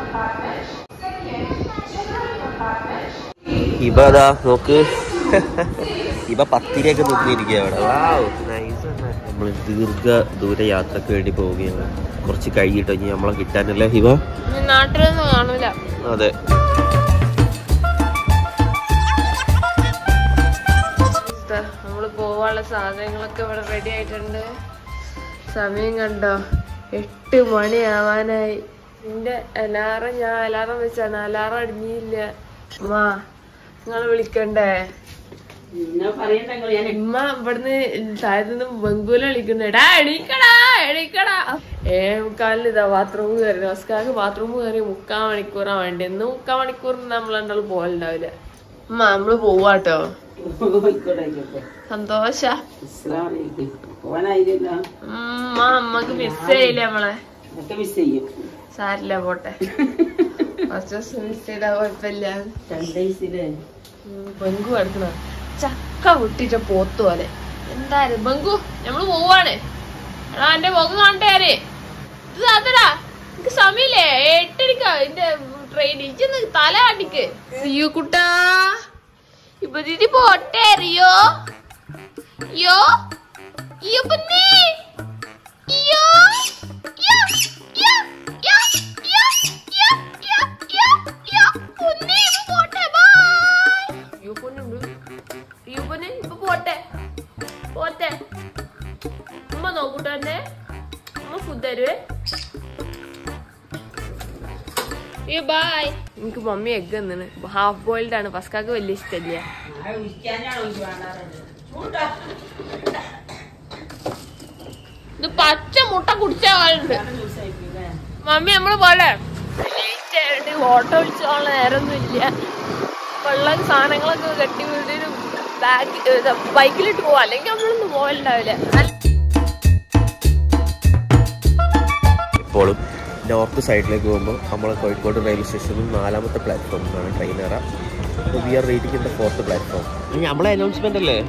ഇവ അതാ നോക്ക് ഇവ പത്തിരിയൊക്കെ നോക്കിയിരിക്കുക അവിടെ വാവ് നൈസ് നമ്മൾ ദീർഘ ദൂര യാത്രക്ക് വേണ്ടി പോവുകയാണ് കുറച്ച് കഴിഞ്ഞിട്ട് ഇനി നമ്മളെ കിട്ടാനല്ലേ ഹിവ നാട്ടിലൊന്നും കാണൂല അതെ ദാ, നമ്മള് പോവാനുള്ള സാധനങ്ങളൊക്കെ ഇവിടെ റെഡി ആയിട്ടുണ്ട് സമയം കണ്ടോ എട്ട് മണിയാവാനായി നിന്റെ അലാറം ഞാൻ അലാറം വെച്ചാണ് അലാറം അടിഞ്ഞില്ല അമ്മാ നിങ്ങളെ വിളിക്കണ്ടേ ഉമ്മ ഇവിടുന്ന് താഴത്തുനിന്ന് ബംഗൂല വിളിക്കുന്നു എടാ എണീക്കടാ എണീക്കടാ ഏ മുക്കാലിന് ഇതാ ബാത്റൂം കയറി നമസ്കാരം ബാത്റൂം കയറി മുക്കാൽ മണിക്കൂറാ വേണ്ടി എന്ന് മുക്കാൽ മണിക്കൂറിന് നമ്മൾ രണ്ടാൾ പോകലുണ്ടാവില്ല ഉമ്മ നമ്മള് പോവാട്ടോ സന്തോഷ ഉമ്മ അമ്മക്ക് മിസ് ചെയ്യില്ല നമ്മളെ സാരില്ല പോട്ടെ കുറച്ച് ദിവസം മിസ് ചെയ്താ കുഴപ്പമില്ല ഉം, ബംഗു കിടക്കണ ചക്ക വിട്ടിട്ട പോത്ത് പോലെ എന്തായാലും ബംഗു നമ്മള് പോവാണ് എടാ എന്റെ മുഖം കാണട്ടെ ഇത് അതടാ എനിക്ക് സമയല്ലേ എട്ടടിക്കാ എന്റെ ട്രെയിൻ ഇജ്ജൊന്ന് തല അടിക്ക് അയ്യോ കുട്ടാ ഇപ്പൊ ദിതി പോട്ടെ അറിയോ അയ്യോ അയ്യോ പൊന്നേ അയ്യോ യ്യോ, യ്യോ, യ്യോ, യ്യോ, യ്യോ, യ്യോ, യ്യോ, യ്യോ. പൊന്നേ, ഇപ്പൊ പോട്ടെ, bye. അയ്യോ, പൊന്നുണ്ട്. അയ്യോ, പൊന്നേ, ഇപ്പൊ പോട്ടെ പോട്ടെ ഉമ്മ നോക്കൂട്ടോ എന്നെ ഉമ്മ ഫുഡ് തരുവേ അയ്യോ ബായ് എനിക്ക് മമ്മി എഗ് തന്നിന് ഹാഫ് ബോയിൽഡ് ആണ് പസ്കാക്ക് വലിയ ഇഷ്ടമില്ല ഇത് പച്ച മുട്ട കുടിച്ചാളുണ്ട് മമ്മി നമ്മള് പോലെ ലേറ്റ് ആയിട്ട് ഓട്ടോ വിളിച്ചോളാം നേരൊന്നും ഇല്ല വെള്ളം സാധനങ്ങളൊക്കെ കെട്ടി വീടിനും ബാഗ് ബൈക്കിലിട്ട് പോവാ അല്ലെങ്കിൽ നമ്മളൊന്നും പോകലുണ്ടാവില്ല ഇപ്പോഴും നോർത്ത് സൈഡിലേക്ക് പോകുമ്പോൾ നമ്മൾ കോഴിക്കോട് റെയിൽവേ സ്റ്റേഷനിൽ നാലാമത്തെ പ്ലാറ്റ്ഫോമിലാണ് ട്രെയിൻ കയറാം അപ്പോൾ we are waiting in the fourth platform നമ്മളെ അനൗൺസ്മെന്റ് അല്ലേ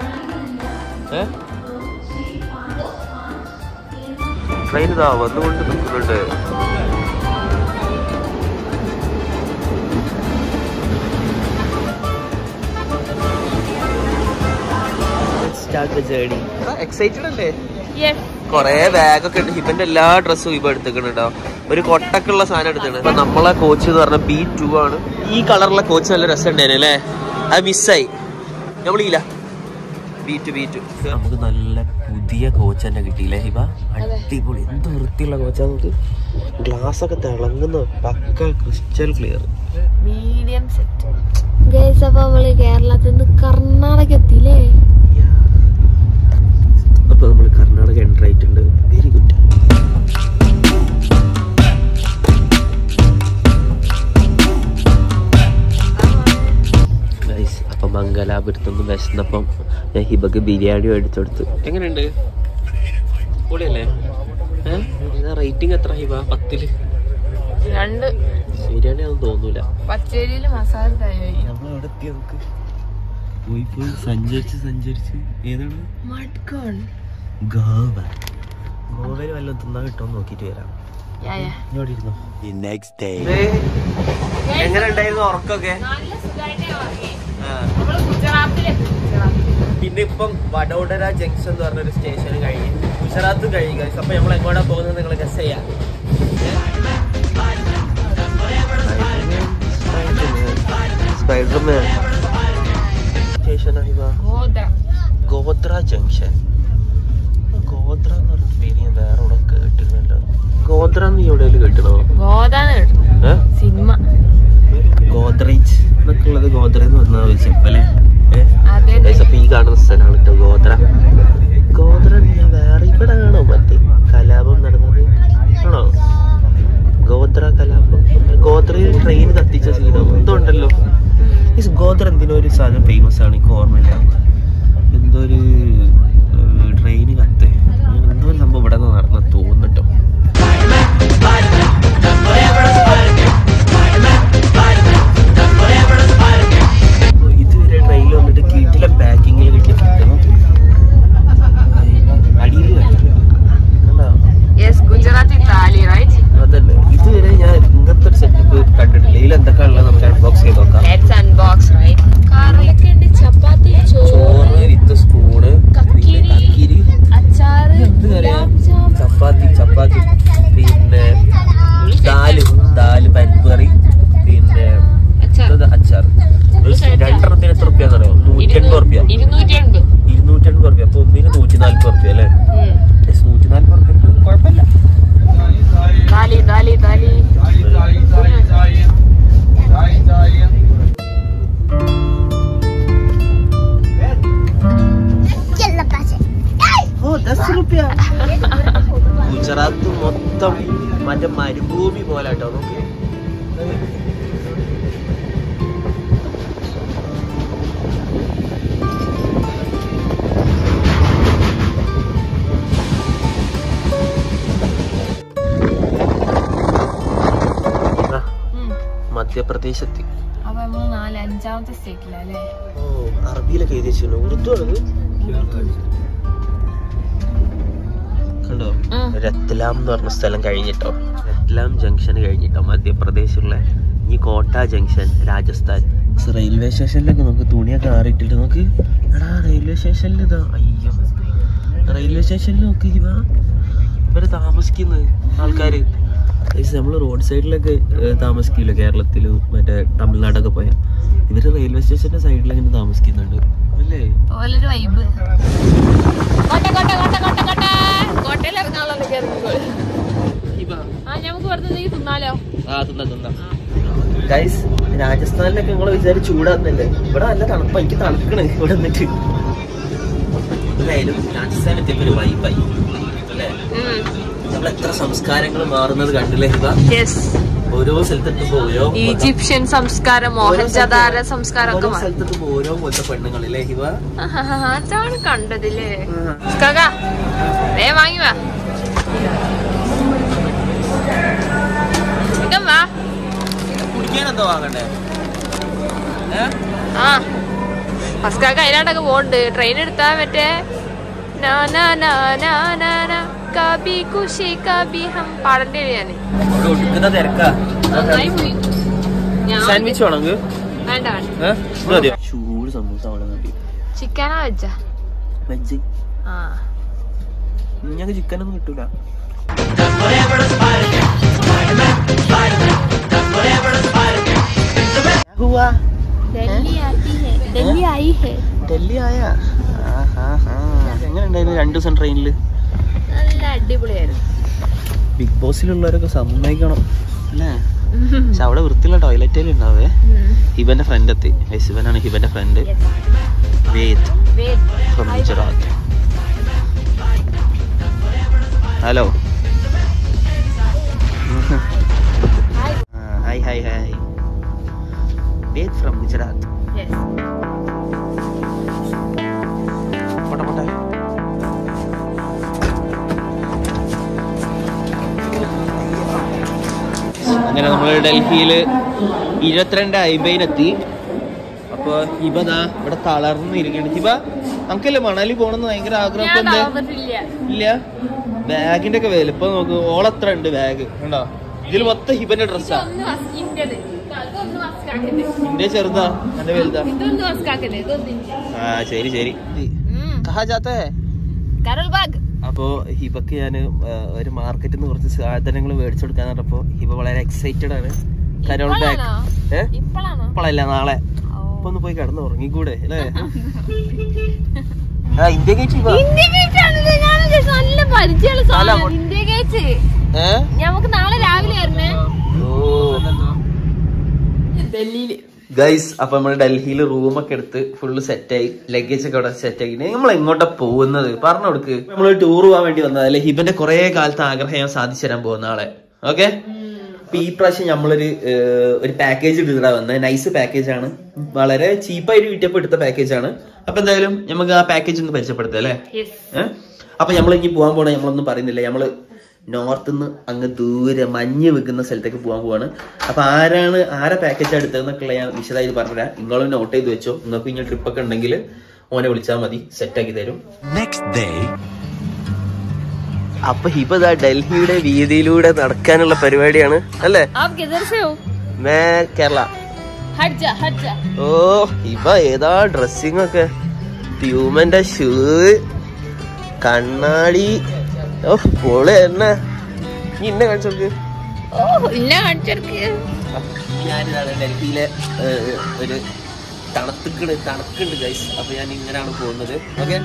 ട്രെയിൻ ഇതാ വന്നുകൊണ്ട് നിൽക്കുന്നുണ്ട് എക്സൈറ്റഡ് അല്ലേ യെസ് കൊറേ ബാഗൊക്കെ ഉണ്ട് ഹിബന്റെ എല്ലാ ഡ്രസ്സും ഇപ്പൊ എടുത്തിട്ടുണ്ടോ ഒരു കൊട്ടക്കുള്ള സാധനം എടുത്തിട്ടുണ്ട് അപ്പൊ നമ്മളെ കോച്ച് എന്ന് പറഞ്ഞ ബി ടു ആണ് ഈ കളറിലെ കോച്ച് നല്ല രസം ഉണ്ടായിരുന്നു അല്ലേ അത് മിസ്സായി നമ്മളില്ല ബി ടു ബി ടു നമുക്ക് നല്ല പുതിയ കോച്ച് തന്നെ കിട്ടിയില്ലേ ഹിബ അടിപൊളി എന്ത് വൃത്തിയുള്ള കോച്ചാ നമുക്ക് ഗ്ലാസ് ഒക്കെ തിളങ്ങുന്ന പക്ക crystal clear medium set guys അപ്പൊ നമ്മള് കേരളത്തിൽ നിന്ന് കർണാടക എത്തിയില്ലേ അപ്പൊ നമ്മൾ കർണാടക എൻ്റർ ആയിട്ടുണ്ട് വെരി ഗുഡ് അപ്പൊ മംഗലാപുരത്തുനിന്ന് വിശന്നപ്പം ഞാൻ ഹിബക്ക് ബിരിയാണി മേടിച്ചു കൊടുത്തു എങ്ങനെയുണ്ട് പൊളിയല്ലേ റേറ്റിംഗ് എത്ര ഹിബ പത്തില് രണ്ട് ബിരിയാണി ഒന്നും തോന്നൂല പച്ചരിയില് മസാല തയ്യായി നമ്മളെവിടെ എത്തി നമുക്ക് പോയി പോയി സഞ്ചരിച്ച് സഞ്ചരിച്ച് ഏതാണ് മഡ്കോൺ ഗോവ ഗോവയിൽ വല്ലതും തിന്നാൻ കിട്ടുമോ നോക്കിട്ട് വരാം ഇങ്ങോട്ട് ഇരുന്നോ എങ്ങനെ ഉണ്ടായിരുന്നു ഉറക്കൊക്കെ നല്ല സുഖമായിട്ട് ഉറങ്ങി ആ. നമ്മള് ഗുജറാത്തിലെത്തി ഗുജറാത്തിൽ പിന്നെ ഇപ്പം വഡോദര ജംഗ്ഷൻ എന്ന് പറഞ്ഞൊരു സ്റ്റേഷൻ കഴിഞ്ഞ് ഗുജറാത്ത് കഴിഞ്ഞു guys. അപ്പൊ നമ്മൾ എങ്ങോട്ടാ പോകുന്നത് നിങ്ങൾ ഗസ് ചെയ്യാം സ്പൈഡർമാൻ സ്റ്റേഷൻ ഗോത്ര ഗോത്ര ജംഗ്ഷൻ ഗോത്ര എന്ന് പറഞ്ഞ പേര് ഞാൻ വേറെ ഇവിടെ കേട്ടിരുന്നല്ലോ ഗോത്ര എന്ന് എവിടെയെങ്കിലും കേട്ടണോ ഗോതാന്ന് കേട്ടു ഏഹ് സിനിമ ഗോദ്രേജ് എന്നൊക്കെ ഉള്ളത് ഗോദ്ര എന്ന് പറഞ്ഞാൽ വെച്ചപ്പോ അല്ലേ അതെ Guys, അപ്പൊ ഈ കാണുന്ന സ്ഥലമാണ് കേട്ടോ ഗോത്ര ഗോത്ര ഞാൻ വേറെ ഇവിടെ ആണോ മറ്റേ കലാപം നടന്നത് ആണോ ഗോത്ര കലാപം ഗോത്രയിൽ ട്രെയിൻ കത്തിച്ച സീനോ എന്തോ ഉണ്ടല്ലോ ഈ ഗോത്ര എന്തിനോ ഒരു സാധനം ഫേമസ് ആണ് എനിക്ക് ഓർമ്മയില്ല എന്തോ ഒരു ട്രെയിൻ കത്ത് അങ്ങനെ എന്തോ ഒരു സംഭവം ഇവിടെ നിന്ന് നടന്ന തോന്നിട്ടോ അപ്പൊ ഇതുവരെ ട്രെയിനിൽ വന്നിട്ട് കീട്ടിലെ പാക്കിങ്ങിൽ കിട്ടിയ ഫുഡ് അടിയിൽ കണ്ടോ യെസ് ഗുജറാത്തി താലി റൈറ്റ് അതന്നെ ഇതുവരെ ഞാൻ ഇങ്ങനത്തെ ഒരു സെറ്റ് എന്തൊക്കെ ഉള്ളത് നമുക്ക് അൺബോക്സ് ചെയ്ത് നോക്കാം ലെറ്റ്സ് അൺബോക്സ് റൈറ്റ് കറിയൊക്കെ ഉണ്ട് ചപ്പാത്തി ചോറ് ചോറ് വിത്ത് സ്പൂണ് കക്കിരി. കക്കിരി അച്ചാറ് എന്ത് കറിയാ? ഗുലാബ് ജാം ചപ്പാത്തി ചപ്പാത്തി പിന്നെ ദാല് ദാല് പരിപ്പ് കറി പിന്നെ അച്ചാർ ഇത് അച്ചാർ രണ്ടെണ്ണത്തിന് എത്ര റുപ്യ അറിയോ നൂറ്റി എൺപത് റുപ്യ ഇരുന്നൂറ്റി എൺപത് ഇരുന്നൂറ്റി എൺപത് റുപ്യ അപ്പൊ ഒന്നിന് നൂറ്റി നാല്പത് റുപ്യ അല്ലേ Yes, നൂറ്റി നാല്പത് റുപ്യ കുഴപ്പമില്ല ദാലി ദാലി ദാലി ഗുജറാത്ത് മൊത്തം മറ്റേ മരുഭൂമി പോലെ കേട്ടോ നോക്കി ആ, മധ്യപ്രദേശെത്തി അപ്പൊ നമ്മള് നാല് അഞ്ചാമത്തെ സ്റ്റേറ്റിലല്ലേ ഓ അറബിയിലൊക്കെ എഴുതി വെച്ചിരുന്നു ഉറുദു ആണത് കണ്ടോ ഉം. രത്ലാം എന്ന് പറഞ്ഞ സ്ഥലം കഴിഞ്ഞിട്ടോ രത്ലാം ജംഗ്ഷൻ കഴിഞ്ഞിട്ടോ മധ്യപ്രദേശുള്ള ഈ കോട്ട ജംഗ്ഷൻ രാജസ്ഥാൻ റെയിൽവേ സ്റ്റേഷനിലൊക്കെ നമുക്ക് തുണിയൊക്കെ ആറിയിട്ടിട്ട് നോക്ക് എടാ റെയിൽവേ സ്റ്റേഷനിൽ ഇതാ അയ്യോ റെയിൽവേ സ്റ്റേഷനിൽ നോക്ക് ഇവ ഇവര് താമസിക്കുന്നത് ആൾക്കാര് നമ്മൾ റോഡ് സൈഡിലൊക്കെ താമസിക്കില്ല കേരളത്തില് മറ്റേ തമിഴ്നാടൊക്കെ പോയാൽ ഇവര് റെയിൽവേ സ്റ്റേഷന്റെ സൈഡിൽ ഇങ്ങനെ താമസിക്കുന്നുണ്ട് അല്ലേ ഓലൊരു വൈബ് കോട്ട കോട്ട കോട്ട കോട്ട കോട്ട കോട്ടയിൽ ഇറങ്ങാനുള്ള കയറുമ്പോൾ ആ നമുക്ക് വെറുതെ ഈ തിന്നാലോ ആ തിന്നാ തിന്നാ ഗൈസ് രാജസ്ഥാനിലൊക്കെ നിങ്ങൾ വിചാരിച്ച് ചൂടാന്നല്ലേ ഇവിടെ നല്ല തണുപ്പാ എനിക്ക് തണുക്കണ് ഇവിടെ നിന്നിട്ട് എന്തായാലും രാജസ്ഥാൻ എത്തിയപ്പോ ഒരു വൈബായി അല്ലേ നമ്മൾ എത്ര സംസ്കാരങ്ങൾ മാറുന്നത് കണ്ടില്ലേ ഇവ യെസ് ഓരോ സ്ഥലത്തെത്തുമ്പോ ഓരോ ഈജിപ്ഷ്യൻ സംസ്കാരം മോഹൻജദാര സംസ്കാരം ഒക്കെ ഓരോ മാറി സ്ഥലത്തെത്തുമ്പോ ഓരോ പോലത്തെ പെണ്ണുങ്ങളില്ലേ ഇവ അതാണ് കണ്ടതില്ലേ കാക്ക വേ വാങ്ങി വാ ഇങ്ങ് വാ കുടിക്കാൻ എന്തോ വാങ്ങണ്ടേ ഏ? ആ ഫസ്കാക്ക അതിനാണ്ടൊക്കെ പോണ്ട് ട്രെയിൻ എടുത്താ മറ്റേ നാ നാ നാ നാ നാ നാ കബി ഖുഷി കബി ഹം പാടേണ്ടി ഞാന് ഇവിടെ ഒടുക്കുന്ന തിരക്കാ നന്നായി പോയി ഞാൻ സാൻഡ്വിച്ച് വേണോ നിങ്ങക്ക്? വേണ്ട വേണ്ട ഏ? ഇത് മതിയോ ചൂട് സമൂസ അവിടെ മതി ചിക്കനാ വെച്ച വെജ് ആ ഞങ്ങൾക്ക് ചിക്കനൊന്നും കിട്ടൂല ഡൽഹി ആയി ഹേ ഡൽഹി ആയ എങ്ങനെ ഉണ്ടായിരുന്നു രണ്ടു ദിവസം ട്രെയിനിൽ നല്ല അടിപൊളിയായിരുന്നു ബിഗ് ബോസിലുള്ളവരൊക്കെ സമ്മതിക്കണം അല്ലേ പക്ഷെ അവിടെ വൃത്തിയുള്ള ടോയ്ലറ്റിൽ ഉണ്ടാവേ ഹിബന്റെ ഫ്രണ്ട് എത്തി ശിവനാണ് ഹിബന്റെ friend Ved from Gujarat hello hi hi hi Ved from Gujarat പോട്ടെ പോട്ടെ അങ്ങനെ നമ്മൾ ഡൽഹിയിൽ ഇരുപത്തിരണ്ട് അയ്മ്പതിനെത്തി അപ്പോൾ ഹിബ ദാ ഇവിടെ തളർന്നിരിക്കുകയാണ് ഹിബ നമുക്കല്ലേ മണാലി പോകണമെന്ന് ഭയങ്കര ആഗ്രഹം ഇപ്പൊ എന്താ ഇല്ല ബാഗിന്റെ ഒക്കെ വലുപ്പം നോക്ക് ഓളത്ര ഉണ്ട് ബാഗ് കണ്ടോ ഇതിൽ മൊത്തം ഹിബന്റെ ഡ്രസ്സാ എന്റെ ചെറുതാ എന്റെ വലുതാ ആ ശരി ശരി കഹാ ജാത്ത ഹേ കരൾ ബാഗ് അപ്പോ ഹിബക്ക് ഞാൻ ഒരു മാർക്കറ്റിൽ നിന്ന് കുറച്ച് സാധനങ്ങൾ മേടിച്ചു കൊടുക്കാൻ പറഞ്ഞപ്പോ ഹിബ വളരെ എക്സൈറ്റഡ് ആണ് കരോൾ ബാഗ് ഇപ്പോഴാണോ? ഏ ഇപ്പോഴാണോ ഇപ്പോഴല്ല നാളെ അപ്പൊ ഒന്ന് പോയി കിടന്ന് ഉറങ്ങിക്കൂടെ അല്ലേ ആ India Gate Hiba India Gate ആണല്ലേ ഞാൻ വിചാരിച്ചു നല്ല പരിചയമുള്ള അല്ല, സാധനം അങ്ങോട്ട്. ഇന്ത്യ ഗേറ്റ് ഏ നമുക്ക് നാളെ രാവിലെ വരണേ ഡൽഹിയില് ഗൈസ് അപ്പൊ നമ്മൾ ഡൽഹിയിൽ റൂമൊക്കെ എടുത്ത് ഫുള്ള് സെറ്റായി ലഗേജ് ഒക്കെ അവിടെ സെറ്റ് ആക്കി നമ്മൾ എങ്ങോട്ടാ പോകുന്നത് പറഞ്ഞു കൊടുക്ക് നമ്മൾ ടൂർ പോകാൻ വേണ്ടി വന്നത് അല്ലെ ഹിബന്റെ കുറെ കാലത്തെ ആഗ്രഹം ഞാൻ സാധിച്ചു തരാൻ പോകുന്ന ആളെ ഓക്കെ അപ്പൊ ഈ പ്രാവശ്യം നമ്മളൊരു ഏഹ്, ഒരു പാക്കേജ് എടുത്തിട്ടാ വന്നത് നൈസ് പാക്കേജ് ആണ് വളരെ ചീപ്പായിട്ട് കിട്ടിയപ്പോ എടുത്ത പാക്കേജ് ആണ് അപ്പൊ എന്തായാലും നമുക്ക് ആ പാക്കേജ് ഒന്ന് പരിചയപ്പെടുത്താം അല്ലേ ഏഹ് അപ്പൊ നമ്മൾ ഇനി പോകാൻ പോണ നമ്മളൊന്നും പറയുന്നില്ല നമ്മള് നോർത്ത് നിന്ന് അങ്ങ് ദൂരെ മഞ്ഞ് വെക്കുന്ന സ്ഥലത്തേക്ക് പോകാൻ പോവാണ് അപ്പൊ ആരാണ് ആരെ പാക്കേജ് എടുത്തതെന്നൊക്കെ ഞാൻ വിശദമായിട്ട് പറഞ്ഞുതരാം നിങ്ങളും നോട്ട് ചെയ്ത് വെച്ചോ നിങ്ങൾക്ക് ഇങ്ങനെ ട്രിപ്പ് ഒക്കെ ഉണ്ടെങ്കിൽ ഓനെ വിളിച്ചാൽ മതി സെറ്റ് ആക്കി തരും Next day. അപ്പൊ ഇപ്പൊ ഡൽഹിയുടെ വീതിയിലൂടെ നടക്കാനുള്ള പരിപാടിയാണ് അല്ലേ आप किधर से हो മേ കേരള ഹഡ്ജ ഹഡ്ജ ഓ ഇവ ഏതാ ഡ്രസ്സിംഗ് ഒക്കെ പ്യൂമന്റെ ഷൂ കണ്ണാടി ഓ പൊളി തന്നെ നീ ഇന്നെ കാണിച്ചു കൊടുക്ക് ഓ ഇല്ല കാണിച്ചെടുക്ക് ഞാനിതാണ് ഡൽഹിയിലെ ഏഹ്, ഒരു തണുത്തുക്കണ് തണുക്കുണ്ട് ഗൈസ് അപ്പൊ ഞാൻ ഇങ്ങനെയാണ് പോകുന്നത് ഓക്കെ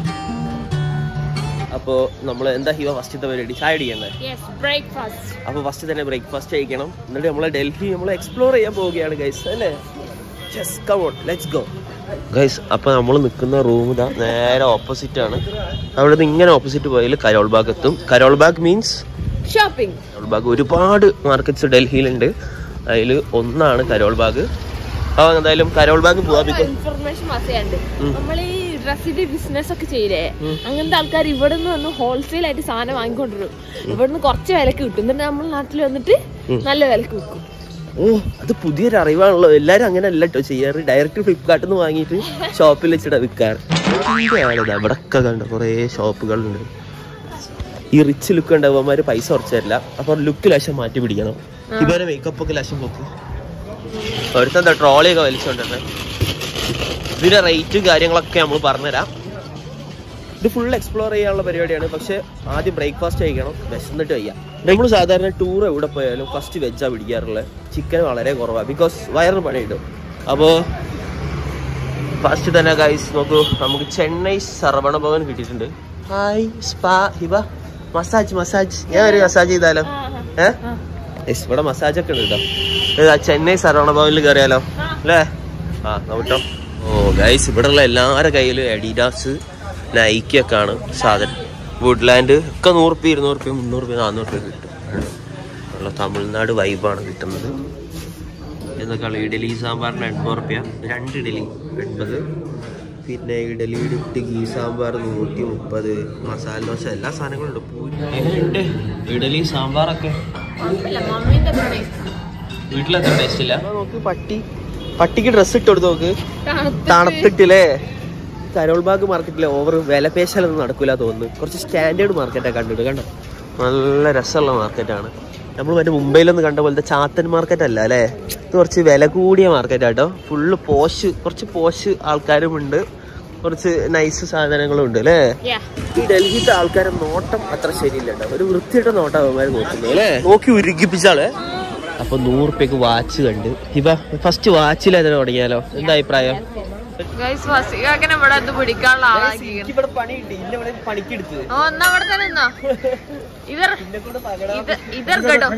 അപ്പോ നമ്മൾ എന്താ ഹിവ ഫസ്റ്റത്തെ പരിപാടി ചായ അടിക്കണ്ടേ യെസ് ബ്രേക്ക്ഫാസ്റ്റ് അപ്പൊ ഫസ്റ്റ് തന്നെ ബ്രേക്ക്ഫാസ്റ്റ് കഴിക്കണം എന്നിട്ട് നമ്മളെ ഡൽഹി നമ്മൾ എക്സ്പ്ലോർ ചെയ്യാൻ പോവുകയാണ് ഗൈസ് അല്ലേ ലെറ്റ്സ് ഗോ ഗൈസ് അപ്പൊ നമ്മൾ നിൽക്കുന്ന റൂം ഇതാ നേരെ ഓപ്പോസിറ്റ് ആണ് അവിടെ നിന്ന് ഇങ്ങനെ ഓപ്പോസിറ്റ് പോയാൽ കരോൾ ബാഗ് എത്തും കരോൾ ബാഗ് മീൻസ് ഷോപ്പിംഗ് കരോൾ ബാഗ് ഒരുപാട് മാർക്കറ്റ്സ് ഡൽഹിയിലുണ്ട് അതിൽ ഒന്നാണ് കരോൾ ബാഗ് അപ്പോൾ എന്തായാലും കരോൾ ബാഗ് പോവാ ബിക്കോസ് ഇൻഫർമേഷൻ മസിയുണ്ട് ഉം. നമ്മൾ ഈ ഡ്രസ്സിന്റെ ബിസിനസ് ഒക്കെ ചെയ്യില്ലേ ഉം. അങ്ങനത്തെ ആൾക്കാർ ഇവിടെ നിന്ന് വന്ന് ഹോൾസെയിൽ ആയിട്ട് സാധനം വാങ്ങിക്കൊണ്ടിരും ഇവിടെ നിന്ന് കുറച്ച് വിലക്ക് കിട്ടും എന്നിട്ട് നമ്മൾ നാട്ടിൽ വന്നിട്ട് ഉം. നല്ല വിലക്ക് വിൽക്കും ഓ അത് പുതിയൊരു അറിവാണല്ലോ എല്ലാരും അങ്ങനെ അല്ല കേട്ടോ ചെയ്യാറ് ഡയറക്റ്റ് ഫ്ലിപ്കാർട്ടിൽ നിന്ന് വാങ്ങിയിട്ട് ഷോപ്പിൽ വെച്ചിട്ട് വിൽക്കാറ് ഇന്ത്യയാണിത് ഇവിടെ ഒക്കെ കണ്ട കുറേ ഷോപ്പുകളുണ്ട് ഈ റിച്ച് ലുക്ക് ഉണ്ടാവുമാര് പൈസ കുറച്ച് തരില്ല അപ്പൊ ലുക്ക് ലക്ഷം മാറ്റി പിടിക്കണം ഇവരെ മേക്കപ്പ് ഒക്കെ ലക്ഷം പോക്ക് ഒരുത്തെന്താ ട്രോളിയൊക്കെ വലിച്ചോണ്ടിരുന്നത് ഇതിന്റെ റേറ്റും കാര്യങ്ങളൊക്കെ നമ്മൾ പറഞ്ഞുതരാം ഇത് ഫുൾ എക്സ്പ്ലോർ ചെയ്യാനുള്ള പരിപാടിയാണ് പക്ഷെ ആദ്യം ബ്രേക്ക്ഫാസ്റ്റ് കഴിക്കണം വിശന്നിട്ട് കഴിയാം നമ്മൾ സാധാരണ ടൂർ എവിടെ പോയാലും ഫസ്റ്റ് വെജാ പിടിക്കാറുള്ളത് ചിക്കൻ വളരെ കുറവാണ് ബിക്കോസ് വയറിന് പണിയിടും അപ്പോൾ ഫസ്റ്റ് തന്നെ ഗൈസ് നോക്കൂ നമുക്ക് ചെന്നൈ സർവണ ഭവൻ കിട്ടിയിട്ടുണ്ട് hi spa Hiba massage massage ഞാൻ ഒരു മസാജ് ചെയ്താലോ ഏഹ് യെസ് ഇവിടെ മസാജ് ഒക്കെ ഉണ്ട് കേട്ടോ ഏതാ ചെന്നൈ സർവണ ഭവനിൽ കയറിയാലോ അല്ലേ ആ നോട്ടോ ഓ ഗൈസ് ഇവിടെയുള്ള എല്ലാവരുടെ കയ്യിലും അഡീഡാസ് നൈക്കി ഒക്കെ ആണ് സാധനം വുഡ്ലാൻഡ് ഒക്കെ നൂറ് രൂപ ഇരുന്നൂറ് രൂപ മുന്നൂറ് രൂപ നാന്നൂറ് രൂപ കിട്ടും ഉള്ള തമിഴ്നാട് വൈബാണ് കിട്ടുന്നത് എന്നൊക്കെയുള്ള ഇഡലി സാമ്പാറിന് എൺപത് റുപ്യ രണ്ട് ഇഡലി എൺപത് പിന്നെ ഇഡലി ഇട്ട് ഗീ സാമ്പാർ നൂറ്റി മുപ്പത് മസാല ദോശ എല്ലാ സാധനങ്ങളും ഉണ്ട് പൂരി എങ്ങനെയുണ്ട് ഇഡലി സാമ്പാറൊക്കെ കുഴപ്പമില്ല മമ്മീന്റെ വീട്ടിലെത്ര ടേസ്റ്റ് ഇല്ല നോക്ക് പട്ടി പട്ടിക്ക് ഡ്രസ്സ് ഇട്ട് കൊടുത്ത് നോക്ക് തണുത്തിട്ടില്ലേ കരോൾ ബാഗ് മാർക്കറ്റിലെ ഓവർ വില പേശലൊന്നും നടക്കൂല തോന്നുന്നു കുറച്ച് സ്റ്റാൻഡേർഡ് മാർക്കറ്റാണ് കണ്ടിട്ട് കണ്ടോ നല്ല രസമുള്ള മാർക്കറ്റാണ് നമ്മൾ മറ്റേ മുംബൈയിലൊന്നും കണ്ട പോലത്തെ ചാത്തൻ മാർക്കറ്റ് അല്ല അല്ലേ ഇത് കുറച്ച് വില കൂടിയ മാർക്കറ്റാട്ടോ ഫുള്ള് പോഷ് കുറച്ച് പോഷ് ആൾക്കാരും ഉണ്ട് കുറച്ച് നൈസ് സാധനങ്ങളും ഉണ്ട് അല്ലേ ഈ ഡൽഹിത്തെ ആൾക്കാരെ നോട്ടം അത്ര ശരിയില്ല കേട്ടോ ഒരു വൃത്തിയുടെ നോട്ടം അവന്മാർ നോക്കുന്നത് അല്ലേ നോക്കി ഉരുകിപ്പിച്ചാള് അപ്പൊ നൂറുപ്യക്ക് വാച്ച് കണ്ട് ഇവ ഫസ്റ്റ് വാച്ചിൽ അതിനെ തുടങ്ങിയാലോ എന്താ അഭിപ്രായം ഗൈസ് വസികാക്കനെ ഇവിടെ അത് പിടിക്കാനുള്ള ആളാക്കി ഇവിടെ പണിയുണ്ട് ഇന്ന ഇവിടെ പണിക്കെടുത്ത് ഓ എന്നാ ഇവിടെ തന്നെ നിന്നോ ഇതർ ഇത് ഇതർ കേട്ടോ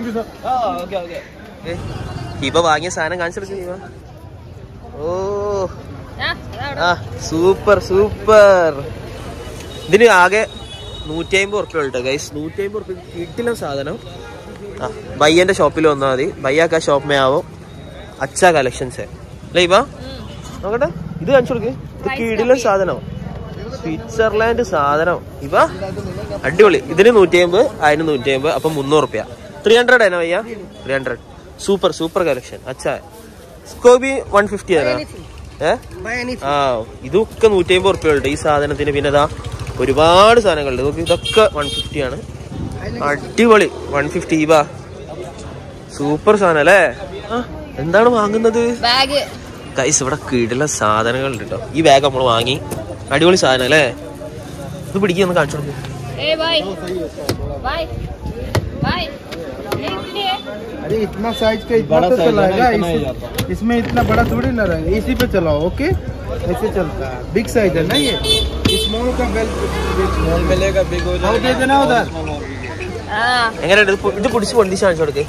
ഇവ വാങ്ങിയ സാധനം കാണിച്ചെടുക്ക ഇവ ഓ ആ, അതാ അവിടെ. ആ സൂപ്പർ സൂപ്പർ ഇതിന് ആകെ നൂറ്റി അമ്പത് ഉറുപ്പ്യ കേട്ടോ ഗൈസ് നൂറ്റി അമ്പത് ഉറുപ്പ്യ കിട്ടില്ല സാധനം ആ ബയ്യന്റെ ഷോപ്പിൽ വന്നാൽ മതി ബയ്യാക്ക ഷോപ്പ് മേ ആവോ അച്ഛ കളക്ഷൻസ് അല്ലേ ഇവ ഉം. നോക്കട്ടെ ഇത് കാണിച്ചു കൊടുക്ക് ഇത് കിടിലൻ സാധനം സ്വിറ്റ്സർലാൻഡ് സാധനം ഇവ അടിപൊളി ഇതിന് നൂറ്റി അമ്പത് അതിന് നൂറ്റി അമ്പത് അപ്പൊ മുന്നൂറ് റുപ്യ ത്രീ ഹൺഡ്രഡ് ആണോ ഭയ്യ three hundred super super collection അച്ഛാ സ്കോബി വൺ ഫിഫ്റ്റി ആണോ ഏ ആ ഇതൊക്കെ നൂറ്റി അമ്പത് റുപ്യ ഉണ്ട് ഈ സാധനത്തിന് പിന്നെ ഇതാ ഒരുപാട് സാധനങ്ങളുണ്ട് നോക്ക് ഇതൊക്കെ വൺ ഫിഫ്റ്റി ആണ് അടിപൊളി വൺ ഫിഫ്റ്റി ഇവ സൂപ്പർ സാധനം അല്ലേ ആ, എന്താണ് വാങ്ങുന്നത് ബാഗ് ഗൈസ് ഇവിടെ കീഴിലുള്ള സാധനങ്ങളുണ്ട് കേട്ടോ ഈ ബാഗ് നമ്മൾ വാങ്ങി അടിപൊളി സാധനം അല്ലേ ഇത് പിടിക്കൊന്ന് കാണിച്ചു കൊടുക്കും ए भाई भाई भाई ए इसलिए अरे इतना साइज का इतना तो चलाएगा इस, इसमें इतना बड़ा थोड़ी ना रहेगा इसी पे चलाओ ओके ऐसे चलता है बिग साइज है ना ये स्मॉल का बेल स्मॉल मिलेगा बिग हो जाएगा दे देना उधर हाँ എങ്ങനെയുണ്ട് ഇത് പു- ഇത് പിടിച്ച് പൊന്തിച്ച് കാണിച്ചു കൊടുക്ക്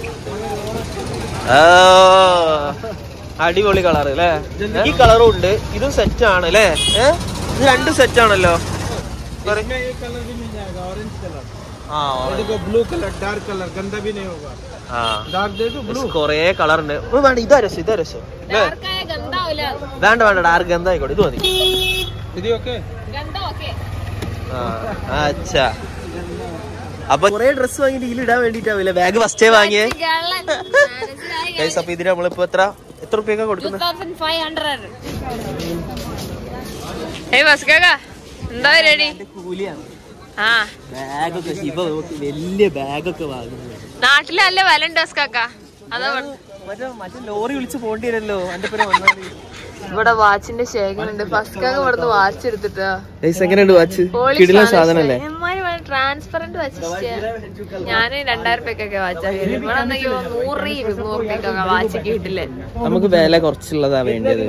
ആ, അടിപൊളി കളർ അല്ലേ ഈ കളറും ഉണ്ട് ഇതും സെറ്റ് ആണ് അല്ലേ ഏ? ഇത് രണ്ടും സെറ്റ് ആണല്ലോ പറയ്. इसमें ये कलर भी मिल जाएगा ऑरेंज कलर ആ देखो ब्लू कलर डार्क कलर गंदा भी नहीं होगा ആ डार्क दे दो ब्लू കൊറേ കളർ ഉണ്ട് ഓ, വേണ്ട ഇതാ രസം ഇതാ രസം അല്ലേ डार्क है गंदा होला വേണ്ട വേണ്ട ഡാർക്ക് എന്താ ആയിക്കോട്ടെ ഇത് മതി दीदी ओके गंदा ओके ആ, അച്ഛാ അപ്പൊ കൊറേ ഡ്രസ് വാങ്ങിട്ട് ഇതിൽ ഇടാൻ വേണ്ടിട്ടാവില്ല ബാഗ് ഫസ്റ്റേ വാങ്ങിയേ गलन ഗൈസ് അപ്പൊ ഇതിന് നമ്മളിപ്പോ എത്ര എത്ര റുപ്യൊക്കെ കൊടുക്കുന്നത് 2500 ഏയ് ബസ്കാക എന്താ പരിപാടി കൂലിയാണ് ആ ബാഗൊക്കെ ഇപ്പൊ നോക്ക് വലിയ ബാഗൊക്കെ വാങ്ങുന്നത് നാട്ടില് നല്ല വില ഉണ്ട് ബസ്കാക്ക അതാ പറഞ്ഞെ. മറ്റേ മറ്റേ ലോറി വിളിച്ച് പോകേണ്ടി വരുമല്ലോ എന്റെ പേര് വന്നാല് ഇവിടെ വാച്ചിന്റെ ശേഖരം ഉണ്ട് ഫസ്റ്റ് ഇവിടുന്ന് വാച്ച് എടുത്തിട്ടാ എങ്ങനെയുണ്ട് വാച്ച് കിടില സാധനല്ലേ ട്രാൻസ്പെറന്റ് വാച്ച് ഞാന് രണ്ടായിരം രൂപയ്ക്കൊക്കെ വാച്ചാ ഇവിടെ എന്തെങ്കിലും നൂറ് ഇരുന്നൂറ് രൂപയ്ക്കൊക്കെ വാച്ച് കിട്ടില്ലേ നമുക്ക് വില കുറച്ചുള്ളതാ വേണ്ടത്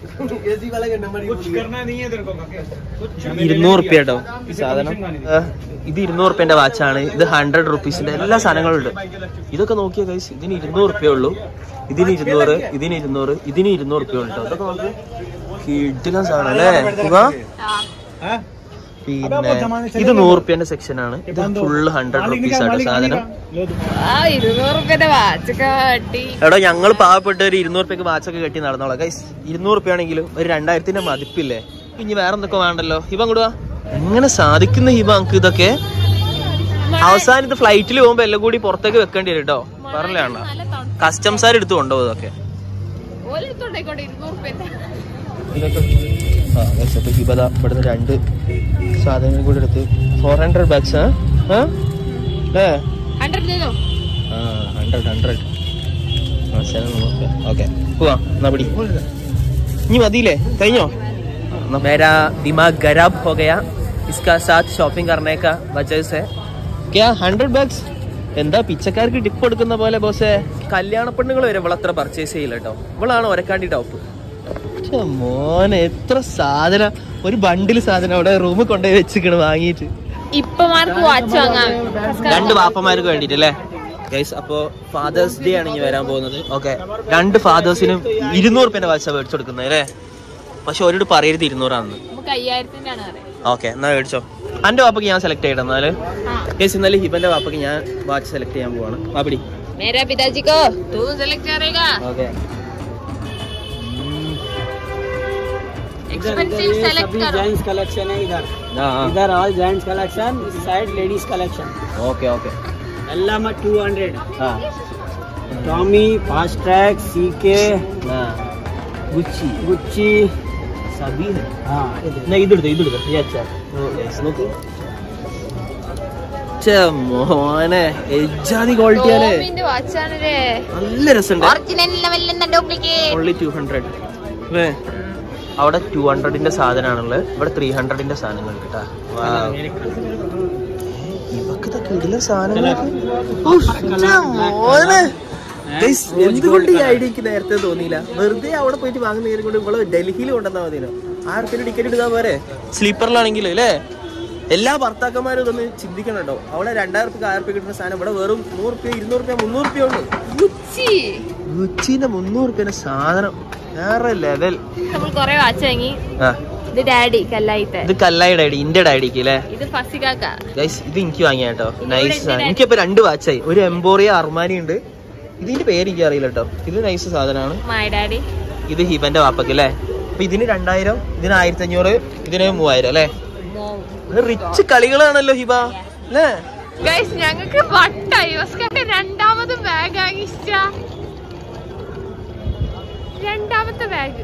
ഇരുന്നൂറ് റുപ്യ കേട്ടോ ഈ സാധനം ആ, ഇത് ഇരുന്നൂറ് റുപ്യന്റെ വാച്ചാണ് ഇത് ഹൺഡ്രഡ് റുപ്പീസിന്റെ എല്ലാ സാധനങ്ങളും ഉണ്ട് ഇതൊക്കെ നോക്കിയ കൈസ് ഇതിന് ഇരുന്നൂറ് റുപ്യ ഉള്ളൂ ഇതിന് ഇരുന്നൂറ് ഇതിന് ഇരുന്നൂറ് ഇതിന് ഇരുന്നൂറ് റുപ്യ ഉള്ളൂ കേട്ടോ ഇതൊക്കെ നമുക്ക് കിടിലൻ സാധനം അല്ലേ ഇവ പിന്നെ ഇത് നൂറ് റുപ്യന്റെ സെക്ഷൻ ആണ് ഇത് ഫുള്ള് ഹൺഡ്രഡ് റുപ്പീസ് ആണ് സാധനം ആ ഇരുന്നൂറ് രൂപയുടെ വാച്ചൊക്കെ കട്ടി എടോ ഞങ്ങൾ പാവപ്പെട്ട ഒരു ഇരുന്നൂറ് റുപ്യക്ക് വാച്ചൊക്കെ കെട്ടി നടന്നോളാം ഗൈസ് ഇരുന്നൂറ് റുപ്യ ആണെങ്കിലും ഒരു രണ്ടായിരത്തിന്റെ മതിപ്പില്ലേ ഇനി വേറെ എന്തൊക്കെ വേണ്ടല്ലോ ഹിബ അങ്ങോട്ട് എങ്ങനെ സാധിക്കുന്ന ഹിബ നമുക്ക് ഇതൊക്കെ അവസാനം ഇത് ഫ്ലൈറ്റിൽ പോകുമ്പോ എല്ലാം കൂടി പുറത്തേക്ക് വെക്കേണ്ടി വരും കേട്ടോ പറഞ്ഞാണ്ട കസ്റ്റംസാർ എടുത്ത് കൊണ്ടുപോകും ഇതൊക്കെ ഓലെടുത്തോണ്ടേക്കോട്ടെ ഇരുന്നൂറ് രൂപന്റെ ഇതൊക്കെ ആ guys, അപ്പൊ ഹിബ ദാ ഇവിടുന്ന് രണ്ട് സാധനങ്ങൾ കൂടി എടുത്ത് ഫോർ ഹൺഡ്രഡ് ബാഗ്സ് ആ അല്ലേ ഹൺഡ്രഡ് ചെയ്തോ ആ ഹൺഡ്രഡ് ഹൺഡ്രഡ് ഓക്കെ പോവാ എന്നാ പിടി ഇനി മതിയില്ലേ കഴിഞ്ഞോ मेरा दिमाग खराब हो गया इसका साथ शॉपिंग करने का वजह से क्या ഹൺഡ്രഡ് ബാഗ്സ് എന്താ പിച്ചക്കാർക്ക് ടിപ്പ് കൊടുക്കുന്ന പോലെ ബോസേ കല്യാണ പെണ്ണുങ്ങൾ വരെ ഇവളത്ര പർച്ചേസ് ചെയ്യില്ല കേട്ടോ ഇവളാണ് ഒരക്കാണ്ടി ടോപ്പ് മോനെ എത്ര സാധനം ഒരു ബണ്ടിൽ സാധനം അവിടെ റൂമിൽ കൊണ്ടുപോയി വെച്ചിക്കണ് വാങ്ങിയിട്ട് ഇപ്പമാർക്ക് വാച്ച് വാങ്ങാം രണ്ട് വാപ്പമാർക്ക് വേണ്ടിട്ട് അല്ലേ ഗൈസ് അപ്പോ ഫാദേഴ്സ് ഡേ ആണ് ഇനി വരാൻ പോകുന്നത് ഓക്കെ രണ്ട് ഫാദേഴ്സിനും ഇരുന്നൂറ് റുപ്യന്റെ വാച്ച മേടിച്ചു കൊടുക്കുന്നത് അല്ലേ പക്ഷെ ഒരിട് പറയരുത് ഇരുന്നൂറാണെന്ന് നമുക്ക് അയ്യായിരത്തിന്റെ ആണ് അറിയാം ഓക്കെ എന്നാ മേടിച്ചോ എന്റെ വാപ്പക്ക് ഞാൻ സെലക്ട് ചെയ്യട്ടെ എന്നാല് ഗൈസ് ഇന്നലെ ഹിബന്റെ വാപ്പക്ക് ഞാൻ വാച്ച് സെലക്ട് ചെയ്യാൻ പോവാണ് വാപ്പിടി मेरा पिताजी को तू सेलेक्ट करेगा ഓക്കെ एक्सपेंसिव सेलेक्ट करो जेंट्स कलेक्शन है इधर इधर ऑल जेंट्स कलेक्शन इस side ladies collection okay okay एल्लाम two hundred Tommy Fastrack CK Gucci Gucci സബി हाँ എന്നാ ഇതെടുത്തോ ഇതെടുത്തോ ഈ അച്ഛാ നോക്ക് ഛെ, മോനെ എജാതി ക്വാളിറ്റി അല്ലേ ടോമിന്റെ വാച്ചാണല്ലേ നല്ല രസമുണ്ട് ഒറിജിനൽ ലെവലിൽ ഡ്യൂപ്ലിക്കേറ്റ് ഓൺലി ടു ഹൺഡ്രഡ് അവിടെ ടു ഹൺഡ്രഡിന്റെ സാധനമാണുള്ളത് ഇവിടെ ത്രീ ഹൺഡ്രഡിന്റെ സാധനങ്ങൾ കേട്ടാ ഇവക്ക് ഇടല എന്തുകൊണ്ട് ഈ ഐഡിയ എനിക്ക് നേരത്തെ തോന്നിയില്ല വെറുതെ അവിടെ പോയിട്ട് വാങ്ങുന്ന കൊണ്ട് ഇവള് ഡൽഹിയിൽ കൊണ്ടുവന്നാ മതിയോ ആയിരത്തിന് ടിക്കറ്റ് എടുത്താ പോരെ സ്ലീപ്പറിലാണെങ്കിലും അല്ലേ എല്ലാ ഭർത്താക്കന്മാരും ഇതൊന്ന് ചിന്തിക്കണം കേട്ടോ അവിടെ രണ്ടായിരം റുപ്യ ആയിരം റുപ്യ കിട്ടുന്ന സാധനം ഇവിടെ വെറും നൂറ് റുപ്യ ഇരുന്നൂറ് റുപ്യ മുന്നൂറ് റുപ്യ ഉണ്ട് ഗുച്ചി ഗുച്ചിന്റെ മുന്നൂറ് റുപ്യന്റെ സാധനം വേറെ ലെവൽ നമ്മൾ കൊറേ വാച്ച് വാങ്ങി ആ ഇത് ഡാഡി കല്ലായിത്തെ ഇത് കല്ലായുടെ ഐഡി ഇന്റെ ഐഡിക്ക് അല്ലേ ഇത് ഫസികാക്ക ഗൈസ് ഇത് എനിക്ക് വാങ്ങിയ കേട്ടോ നൈസ് സാധനം എനിക്കിപ്പോ രണ്ട് വാച്ചായി ഒരു എംബോറിയ അർമാനി ഉണ്ട് ഇതിന്റെ പേര് എനിക്ക് അറിയില്ല കേട്ടോ ഇത് നൈസ് സാധനമാണ് മൈ ഡാഡി ഇത് ഹിബന്റെ വാപ്പക്ക് അല്ലേ അപ്പൊ ഇതിന് രണ്ടായിരം ഇതിന് ആയിരത്തി അഞ്ഞൂറ് ഇതിന് മൂവായിരം അല്ലേ ഇത് റിച്ച് കളികളാണല്ലോ ഹിബ അല്ലേ ഗൈസ് ഞങ്ങൾക്ക് വട്ടായി ഓസ്കാർക്ക് രണ്ടാമത് ബാഗ് ആകി ഇഷ്ട രണ്ടാമത്തെ ബാഗ്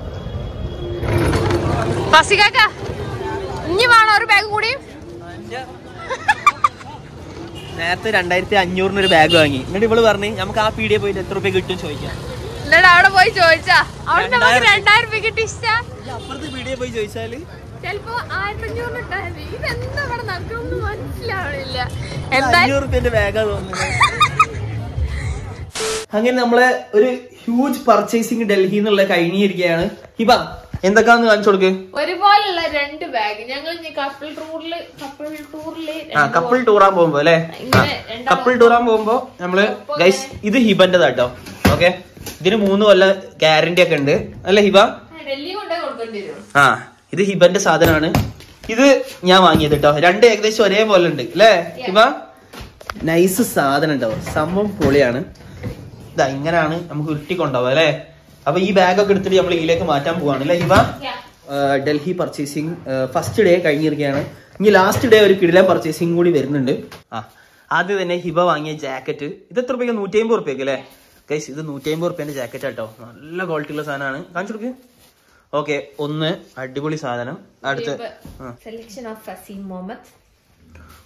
ഫസികാക്ക ഇനി വേണോ ഒരു ബാഗ് കൂടി നേരത്തെ രണ്ടായിരത്തി അഞ്ഞൂറിന് ഒരു ബാഗ് വാങ്ങി എന്നിട്ട് ഇവള് പറഞ്ഞു നമുക്ക് ആ പീഡിയ പോയിട്ട് എത്ര റുപ്യ കിട്ടും ചോദിക്കാം എന്നിട്ട് അവിടെ പോയി ചോദിച്ചാ അവിടെ നമുക്ക് രണ്ടായിരം രൂപ കിട്ടി ഇഷ്ട അപ്പുറത്ത് പീഡിയ പോയി ചോദിച്ചാല് ചെലപ്പോ ആയിരത്തി അഞ്ഞൂറിന് ഇട്ടായിരുന്നു ഇതെന്താ ഇവിടെ നടക്കണമെന്ന് മനസ്സിലാവണില്ല എന്താ അഞ്ഞൂറ് റുപ്യന്റെ ബാഗാ തോന്നുന്നത് അങ്ങനെ നമ്മളെ ഒരു ഹ്യൂജ് പർച്ചേസിങ് ഡൽഹി എന്നുള്ള കഴിഞ്ഞിരിക്കുകയാണ് ഹിബ എന്തൊക്കെയാന്ന് കാണിച്ചു കൊടുക്ക് ഒരുപോലുള്ള രണ്ട് ബാഗ് ഞങ്ങൾ കപ്പിൾ ടൂറില് കപ്പിൾ ടൂറില് ആ കപ്പിൾ ടൂറാൻ പോകുമ്പോ അല്ലെ ഇങ്ങനെ രണ്ടാം കപ്പിൾ ടൂറാൻ പോകുമ്പോ നമ്മള് ഗൈസ് ഇത് ഹിബന്റെതാട്ടോ ഓക്കെ ഇതിന് മൂന്ന് കൊല്ലം ഗ്യാരണ്ടി ഒക്കെ ഉണ്ട് അല്ലെ ഹിബ ഡൽഹി കൊണ്ടേ കൊടുക്കേണ്ടി വരും ആ ഇത് ഹിബന്റെ സാധനമാണ് ഇത് ഞാൻ വാങ്ങിയത് കേട്ടോ രണ്ട് ഏകദേശം ഒരേപോലെ ഉണ്ട് അല്ലേ ഹിബ നൈസ് സാധനം ഉണ്ടാവും സംഭവം പൊളിയാണ് ഇതാ ഇങ്ങനെയാണ് നമുക്ക് ഉരുട്ടിക്കൊണ്ടാവുക അല്ലേ അപ്പൊ ഈ ബാഗ് ഒക്കെ എടുത്തിട്ട് നമ്മൾ ഇതിലേക്ക് മാറ്റാൻ പോവാണ് അല്ലേ ഹിബ ആ, ഡൽഹി പർച്ചേസിങ് ഫസ്റ്റ് ഡേ കഴിഞ്ഞിരിക്കുകയാണ് ഇനി ലാസ്റ്റ് ഡേ ഒരു കിടിലൻ പർച്ചേസിങ് കൂടി വരുന്നുണ്ട് ആ ആദ്യം തന്നെ ഹിബ വാങ്ങിയ ജാക്കറ്റ് ഇത് എത്ര റുപ്യക്ക് നൂറ്റി അമ്പത് റുപ്യക്ക് അല്ലേ ഗൈസ് ഇത് നൂറ്റി അമ്പത് റുപ്യന്റെ ജാക്കറ്റ് കേട്ടോ നല്ല ക്വാളിറ്റി ഉള്ള സാധനമാണ് കാണിച്ചു കൊടുക്ക് ഓക്കെ ഒന്ന് അടിപൊളി സാധനം അടുത്ത് ആ. സെലക്ഷൻ ഓഫ് ഫസീം മുഹമ്മദ്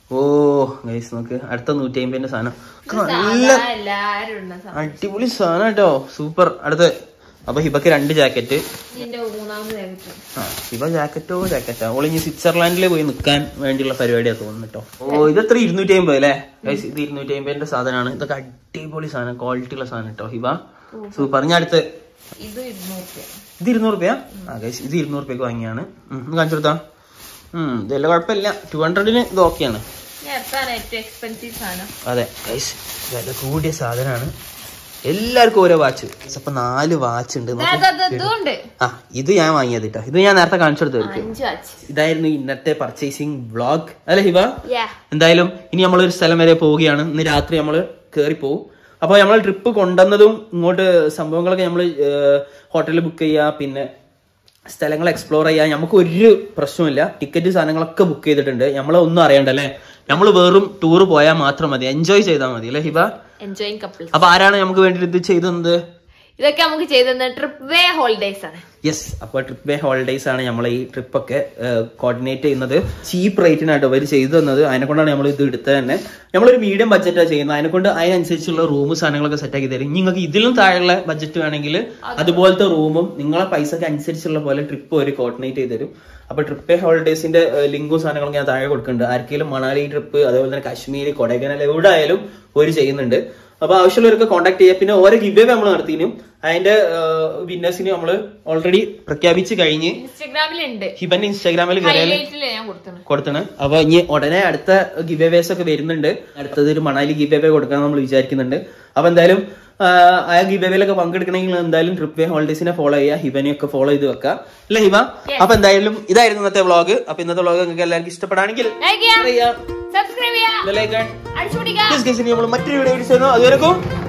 ഓ ഗൈസ് നോക്ക് അടുത്ത നൂറ്റി അമ്പതിന്റെ സാധനം നല്ല സാധാ എല്ലാരും ഉള്ള സാധനം. അടിപൊളി സാധനം കേട്ടോ സൂപ്പർ അടുത്ത് അപ്പൊ ഹിബക്ക് രണ്ട് ജാക്കറ്റ് ഇതിന്റെ മൂന്നാമത് ജാക്കറ്റ് ആ ഹിബ ജാക്കറ്റോ ജാക്കറ്റോ ഓൾ ഇനി സ്വിറ്റ്സർലാൻഡിൽ പോയി നിൽക്കാൻ വേണ്ടിയുള്ള പരിപാടിയാ തോന്നുന്നു കേട്ടോ ഓ ഇതെത്ര ഇരുന്നൂറ്റി അമ്പത് അല്ലേ Guys, ഇത് ഇരുന്നൂറ്റി അമ്പതിന്റെ സാധനമാണ് ഇതൊക്കെ അടിപൊളി സാധനം ക്വാളിറ്റി ഉള്ള സാധനം കേട്ടോ ഹിബ സൂപ്പർ ഞാൻ അടുത്ത് ഇത് ഇരുന്നൂറ് രൂപ. ഇത് ഇരുന്നൂറ് രൂപയാ ആ ഗൈസ് ഇത് ഇരുന്നൂറ് രൂപയ്ക്ക് വാങ്ങിയാണ് ഉം, ഒന്ന് കാണിച്ചു കൊടുത്താ ഉം ഇതെല്ലാം കുഴപ്പമില്ല ടു ഹൺഡ്രഡിന് ഇത് ഓക്കെയാണ് ഞാൻ എത്താണ് ഏറ്റവും എക്സ്പെൻസീവ് സാധനം അതെ ഗൈസ് വില കൂടിയ സാധനമാണ് എല്ലാവർക്കും ഓരോ വാച്ച് അപ്പൊ നാല് വാച്ച് ഉണ്ട് ദാ, ദാ, ദാ, ഇതുണ്ട് ആ ഇത് ഞാൻ വാങ്ങിയത് കേട്ടോ ഇത് ഞാൻ നേരത്തെ കാണിച്ചു കൊടുത്തവർക്ക് അഞ്ച് വാച്ച് ഇതായിരുന്നു ഇന്നത്തെ പർച്ചേസിങ് വ്ളോഗ് അല്ലെ ഹിബ യാ എന്തായാലും ഇനി നമ്മളൊരു സ്ഥലം വരെ പോവുകയാണ് ഇന്ന് രാത്രി നമ്മൾ കയറി പോവും അപ്പോൾ നമ്മൾ ട്രിപ്പ് കൊണ്ടുവന്നതും ഇങ്ങോട്ട് സംഭവങ്ങളൊക്കെ നമ്മൾ ഹോട്ടലിൽ ബുക്ക് ചെയ്യുക പിന്നെ സ്ഥലങ്ങൾ എക്സ്പ്ലോർ ചെയ്യുക നമുക്ക് ഒരു പ്രശ്നമില്ല ടിക്കറ്റ് സാധനങ്ങളൊക്കെ ബുക്ക് ചെയ്തിട്ടുണ്ട് നമ്മൾ ഒന്നും അറിയണ്ട അല്ലേ നമ്മൾ വെറും ടൂർ പോയാൽ മാത്രം മതി എൻജോയ് ചെയ്താൽ മതി അല്ലേ ഹിബ എൻജോയിങ് കപ്പിൾ അപ്പൊ ആരാണ് നമുക്ക് വേണ്ടി ഇത് ചെയ്തത് ഇതൊക്കെ നമുക്ക് ചെയ്തത് ട്രിപ്പ് വേ ഹോളിഡേസ് ആണ് യെസ് അപ്പോൾ ട്രിപ്പ് വേ ഹോളിഡേയ്സ് ആണ് നമ്മൾ ഈ ട്രിപ്പൊക്കെ കോർഡിനേറ്റ് ചെയ്യുന്നത് ചീപ്പ് റേറ്റിനായിട്ട് അവർ ചെയ്തു തന്നത് അതിനെ കൊണ്ടാണ് നമ്മൾ ഇത് എടുത്തത് തന്നെ നമ്മളൊരു മീഡിയം ബഡ്ജറ്റാണ് ചെയ്യുന്നത് അതിനെ കൊണ്ട് അതിനനുസരിച്ചുള്ള റൂം സാധനങ്ങളൊക്കെ സെറ്റ് ആക്കി തരും നിങ്ങൾക്ക് ഇതിലും താഴെയുള്ള ബഡ്ജറ്റ് വേണമെങ്കിൽ അതുപോലത്തെ റൂമും നിങ്ങളെ പൈസക്ക് അനുസരിച്ചുള്ള പോലെ ട്രിപ്പ് ഒരു കോർഡിനേറ്റ് ചെയ്ത് തരും അപ്പൊ ട്രിപ്പ് ഹോളിഡേസിന്റെ ലിങ്കും സാധനങ്ങളും ഞാൻ താഴെ കൊടുക്കുന്നുണ്ട് ആർക്കെങ്കിലും മണാലി ട്രിപ്പ് അതേപോലെ തന്നെ കാശ്മീർ കൊടൈക്കനാൽ എവിടെ ആയാലും ഒരു ചെയ്യുന്നുണ്ട് അപ്പൊ ആവശ്യമുള്ളവരൊക്കെ കോൺടാക്ട് ചെയ്യുക പിന്നെ ഓരോ ഗിവ് നമ്മൾ നടത്തിനും അതിന്റെ വിന്നേഴ്സിന് നമ്മൾ ഓൾറെഡി പ്രഖ്യാപിച്ച് കഴിഞ്ഞ് ഇൻസ്റ്റഗ്രാമിലുണ്ട് ഹിബന്റെ ഇൻസ്റ്റാഗ്രാമിൽ കയറിയാൽ ഹൈലൈറ്റില് ഞാൻ കൊടുത്തത് കൊടുത്തണ് അപ്പൊ ഇനി ഉടനെ അടുത്ത ഗിവ് അവേസ് ഒക്കെ വരുന്നുണ്ട് അടുത്തത് ഒരു മണാലി ഗിവ് അവേ കൊടുക്കാൻ നമ്മൾ വിചാരിക്കുന്നുണ്ട് അപ്പൊ എന്തായാലും ആ, ആ ഗിവ് അവേയിലൊക്കെ പങ്കെടുക്കണമെങ്കിൽ എന്തായാലും ട്രിപ്പ് വേ ഹോളിഡേസിനെ ഫോളോ ചെയ്യുക ഹിബനെ ഒക്കെ ഫോളോ ചെയ്ത് വെക്കുക അല്ലേ ഹിബ അപ്പൊ എന്തായാലും ഇതായിരുന്നു ഇന്നത്തെ വ്ളോഗ് അപ്പൊ ഇന്നത്തെ വ്ളോഗ് നിങ്ങൾക്ക് എല്ലാവർക്കും ഇഷ്ടപ്പെടുകയാണെങ്കിൽ ലൈക്ക് ചെയ്യാം സബ്സ്ക്രൈബ് ചെയ്യാം ബെല്ലൈക്കൺ അടിച്ചുപിടിക്കാം നമ്മൾ മറ്റൊരു വീഡിയോ അതുവരെക്കും